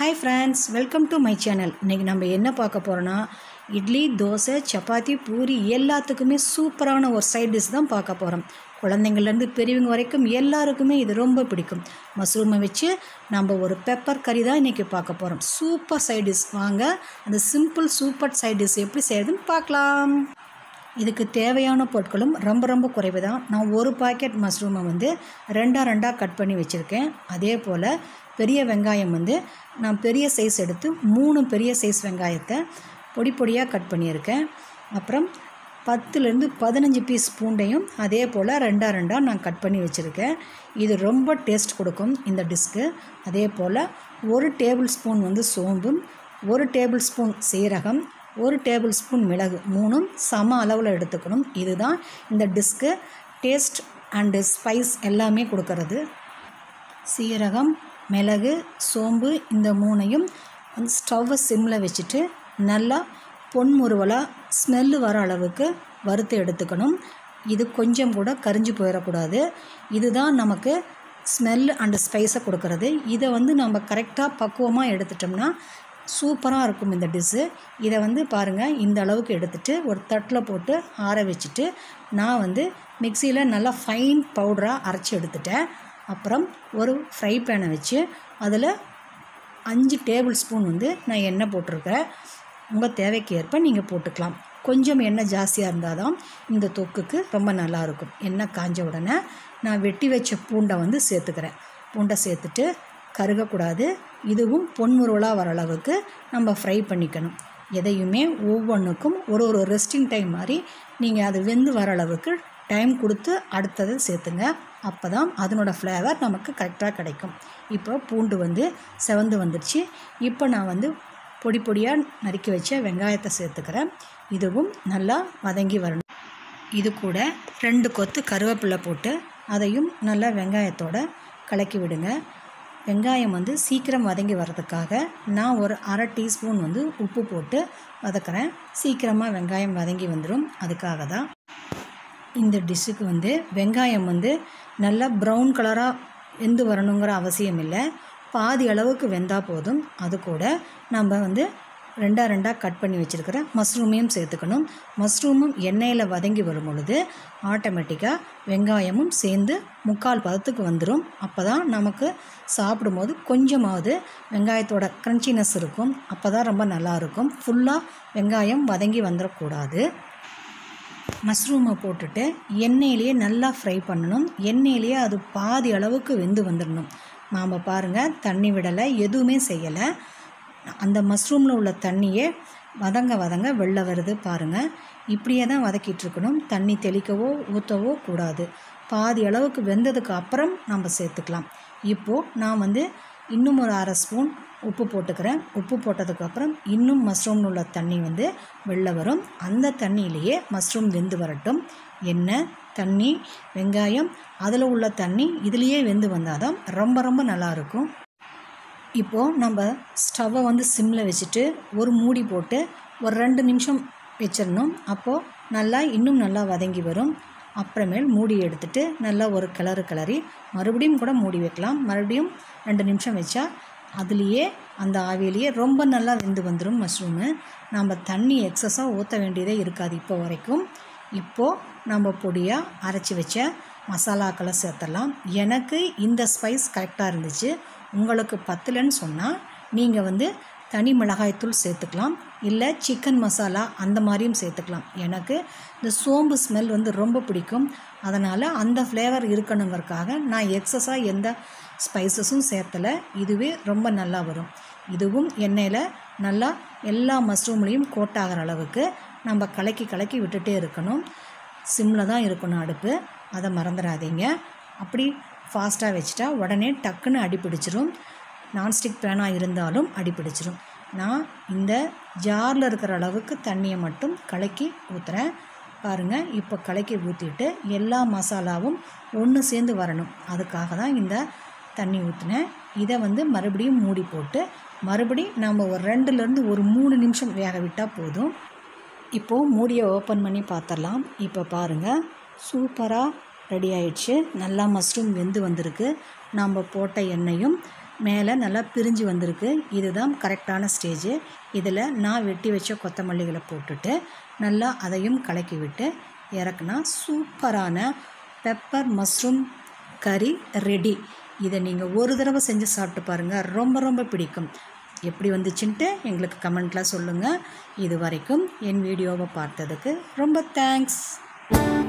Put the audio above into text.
hi friends welcome to my channel இன்றைக்கி நம்ம என்ன பார்க்க போகிறோன்னா இட்லி தோசை சப்பாத்தி பூரி எல்லாத்துக்குமே சூப்பரான ஒரு சைட் டிஷ் தான் பார்க்க போகிறோம் குழந்தைங்கள்லேருந்து பெரியவங்க வரைக்கும் எல்லாருக்குமே இது ரொம்ப பிடிக்கும் மஷ்ரூமை வச்சு நம்ம ஒரு பெப்பர் கறி தான் இன்றைக்கி பார்க்க போகிறோம் சூப்பர் சைட் டிஷ் வாங்க அந்த சிம்பிள் சூப்பர் சைட் டிஷ் எப்படி செய்யறதுன்னு பார்க்கலாம் இதுக்கு தேவையான பொருட்களும் ரொம்ப ரொம்ப குறைவு தான் நான் ஒரு பாக்கெட் மஷ்ரூமை வந்து ரெண்டாக ரெண்டாக கட் பண்ணி வச்சுருக்கேன் அதே போல் பெரிய வெங்காயம் வந்து நான் பெரிய சைஸ் எடுத்து மூணு பெரிய சைஸ் வெங்காயத்தை பொடி பொடியாக கட் பண்ணியிருக்கேன் அப்புறம் பத்துலேருந்து பதினஞ்சு பீஸ் பூண்டையும் அதே போல் ரெண்டாக ரெண்டாக நான் கட் பண்ணி வச்சுருக்கேன் இது ரொம்ப டேஸ்ட் கொடுக்கும் இந்த டிஷ்க்கு அதே போல் ஒரு டேபிள் ஸ்பூன் வந்து சோம்பும் ஒரு டேபிள் ஸ்பூன் சீரகம் ஒரு டேபிள் ஸ்பூன் மிளகு மூணும் சம அளவில் எடுத்துக்கணும் இதுதான் இந்த டிஷ்க்கு டேஸ்ட் அண்டு ஸ்பைஸ் எல்லாமே கொடுக்கறது சீரகம் மிளகு சோம்பு இந்த மூணையும் அந்த ஸ்டவ்வை சிம்மில் வச்சுட்டு நல்லா பொன்முறுவலாக ஸ்மெல்லு வர அளவுக்கு வறுத்து எடுத்துக்கணும் இது கொஞ்சம் கூட கரிஞ்சு போயிடக்கூடாது இதுதான் நமக்கு ஸ்மெல் அண்டு ஸ்பைஸை கொடுக்கறது இதை வந்து நம்ம கரெக்டாக பக்குவமாக எடுத்துட்டோம்னா சூப்பராக இருக்கும் இந்த டிஷ்ஷு இதை வந்து பாருங்கள் இந்த அளவுக்கு எடுத்துகிட்டு ஒரு தட்டில் போட்டு ஆற வச்சுட்டு நான் வந்து மிக்சியில் நல்லா ஃபைன் பவுடராக அரைச்சி எடுத்துட்டேன் அப்புறம் ஒரு ஃப்ரை பேனை வச்சு அதில் அஞ்சு டேபிள் ஸ்பூன் வந்து நான் எண்ணெய் போட்டிருக்கிறேன் உங்கள் தேவைக்கு ஏற்ப நீங்கள் போட்டுக்கலாம் கொஞ்சம் எண்ணெய் ஜாஸ்தியாக இருந்தால் தான் இந்த தொக்குக்கு ரொம்ப நல்லாயிருக்கும் எண்ணெய் காஞ்ச உடனே நான் வெட்டி வச்ச பூண்டை வந்து சேர்த்துக்கிறேன் பூண்டை சேர்த்துட்டு கருகக்கூடாது இதுவும் பொன்முருவலாக வர அளவுக்கு நம்ம ஃப்ரை பண்ணிக்கணும் எதையுமே ஒவ்வொன்றுக்கும் ஒரு ஒரு ரெஸ்டிங் டைம் மாதிரி நீங்கள் அது வெந்து வர அளவுக்கு டைம் கொடுத்து அடுத்தது சேர்த்துங்க அப்போ தான் அதனோட ஃப்ளேவர் நமக்கு கரெக்டாக கிடைக்கும் இப்போ பூண்டு வந்து செவந்து வந்துடுச்சு இப்போ நான் வந்து பொடி பொடியாக நறுக்கி வச்ச வெங்காயத்தை சேர்த்துக்கிறேன் இதுவும் நல்லா வதங்கி வரணும் இது கூட ரெண்டு கொத்து கருவேப்பிலை போட்டு அதையும் நல்லா வெங்காயத்தோட கலக்கி விடுங்க வெங்காயம் வந்து சீக்கிரம் வதங்கி வர்றதுக்காக நான் ஒரு அரை டீஸ்பூன் வந்து உப்பு போட்டு வதக்கிறேன் சீக்கிரமாக வெங்காயம் வதங்கி வந்துடும் அதுக்காக தான் இந்த டிஷ்ஷுக்கு வந்து வெங்காயம் வந்து நல்லா ப்ரௌன் கலராக வெந்து வரணுங்கிற அவசியம் இல்லை பாதி அளவுக்கு வெந்தால் போதும் அது கூட நம்ம வந்து ரெண்டாக ரெண்டாக கட் பண்ணி வச்சுருக்கிற மஷ்ரூமையும் சேர்த்துக்கணும் மஷ்ரூமும் எண்ணெயில் வதங்கி வரும் பொழுது ஆட்டோமேட்டிக்காக வெங்காயமும் சேர்ந்து முக்கால் பதத்துக்கு வந்துடும் அப்போ தான் நமக்கு சாப்பிடும்போது கொஞ்சமாவது வெங்காயத்தோட க்ரன்ச்சினஸ் இருக்கும் அப்போ தான் ரொம்ப நல்லாயிருக்கும் ஃபுல்லாக வெங்காயம் வதங்கி வந்துடக்கூடாது மஷ்ரூமை போட்டுட்டு எண்ணெயிலேயே நல்லா ஃப்ரை பண்ணணும் எண்ணெயிலேயே அது பாதி அளவுக்கு வெந்து வந்துடணும் நாம் பாருங்கள் தண்ணி விடலை எதுவுமே செய்யலை அந்த மஷ்ரூமில் உள்ள தண்ணியே வதங்க வதங்க வெளில வருது பாருங்கள் இப்படியே தான் வதக்கிட்டு இருக்கணும் தண்ணி தெளிக்கவோ ஊற்றவோ கூடாது பாதி அளவுக்கு வெந்ததுக்கு அப்புறம் நம்ம சேர்த்துக்கலாம் இப்போது நான் வந்து இன்னும் ஒரு அரை ஸ்பூன் உப்பு போட்டுக்கிறேன் உப்பு போட்டதுக்கப்புறம் இன்னும் மஷ்ரூம் உள்ள தண்ணி வந்து வெளில வரும் அந்த தண்ணியிலேயே மஷ்ரூம் வெந்து வரட்டும் எண்ணெய் தண்ணி வெங்காயம் அதில் உள்ள தண்ணி இதுலேயே வெந்து வந்தால் தான் ரொம்ப ரொம்ப நல்லாயிருக்கும் இப்போது நம்ம ஸ்டவ்வை வந்து சிம்மில் வச்சுட்டு ஒரு மூடி போட்டு ஒரு ரெண்டு நிமிஷம் வச்சிடணும் அப்போது நல்லா இன்னும் நல்லா வதங்கி வரும் அப்புறமேல் மூடி எடுத்துட்டு நல்லா ஒரு கிளறு கிளறி மறுபடியும் கூட மூடி வைக்கலாம் மறுபடியும் ரெண்டு நிமிஷம் வச்சா அதுலேயே அந்த ஆவியிலேயே ரொம்ப நல்லா வெந்து வந்துடும் மஷ்ரூமு நம்ம தண்ணி எக்ஸஸாக ஊற்ற வேண்டியதே இருக்காது இப்போ வரைக்கும் இப்போது நம்ம பொடியாக அரைச்சி வச்ச மசாலாக்களை சேர்த்துடலாம் எனக்கு இந்த ஸ்பைஸ் கரெக்டாக இருந்துச்சு உங்களுக்கு பத்தலைன்னு சொன்னால் நீங்கள் வந்து தனி மிளகாய்த்தூள் சேர்த்துக்கலாம் இல்லை சிக்கன் மசாலா அந்த மாதிரியும் சேர்த்துக்கலாம் எனக்கு இந்த சோம்பு ஸ்மெல் வந்து ரொம்ப பிடிக்கும் அதனால் அந்த ஃப்ளேவர் இருக்கணுங்கிறதுக்காக நான் எக்ஸஸாக எந்த ஸ்பைசஸும் சேர்த்தலை இதுவே ரொம்ப நல்லா வரும் இதுவும் எண்ணெயில் நல்லா எல்லா மஷ்ரூம்லேயும் கோட் ஆகிற அளவுக்கு நம்ம கலக்கி கலக்கி விட்டுட்டே இருக்கணும் சிம்மில் தான் இருக்கணும் அடுப்பு அதை மறந்துடாதீங்க அப்படி ஃபாஸ்ட்டாக வச்சுட்டா உடனே டக்குன்னு அடிப்பிடிச்சிரும் நான்ஸ்டிக் பேனாக இருந்தாலும் அடிப்பிடிச்சிரும் நான் இந்த ஜாரில் இருக்கிற அளவுக்கு தண்ணியை மட்டும் கலக்கி ஊற்றுறேன் பாருங்கள் இப்போ கலக்கி ஊற்றிட்டு எல்லா மசாலாவும் ஒன்று சேர்ந்து வரணும் அதுக்காக தான் இந்த தண்ணி ஊற்றினேன் இதை வந்து மறுபடியும் மூடி போட்டு மறுபடி நம்ம ஒரு ரெண்டுலேருந்து ஒரு மூணு நிமிஷம் வேக விட்டால் போதும் இப்போது மூடியை ஓப்பன் பண்ணி பார்த்துடலாம் இப்போ பாருங்கள் சூப்பராக ரெடி ஆயிடுச்சு நல்லா மஷ்ரூம் வெந்து வந்திருக்கு நாம் போட்ட எண்ணெயும் மேலே நல்லா பிரிஞ்சு வந்திருக்கு இதுதான் கரெக்டான ஸ்டேஜு இதில் நான் வெட்டி வச்ச கொத்தமல்லிகளை போட்டுட்டு நல்லா அதையும் கலக்கி விட்டு இறக்குனா சூப்பரான பெப்பர் மஷ்ரூம் கறி ரெடி இதை நீங்கள் ஒரு தடவை செஞ்சு சாப்பிட்டு பாருங்கள் ரொம்ப ரொம்ப பிடிக்கும் எப்படி வந்துச்சுன்ட்டு எங்களுக்கு கமெண்ட்டில் சொல்லுங்கள் இது வரைக்கும் என் வீடியோவை பார்த்ததுக்கு ரொம்ப தேங்க்ஸ்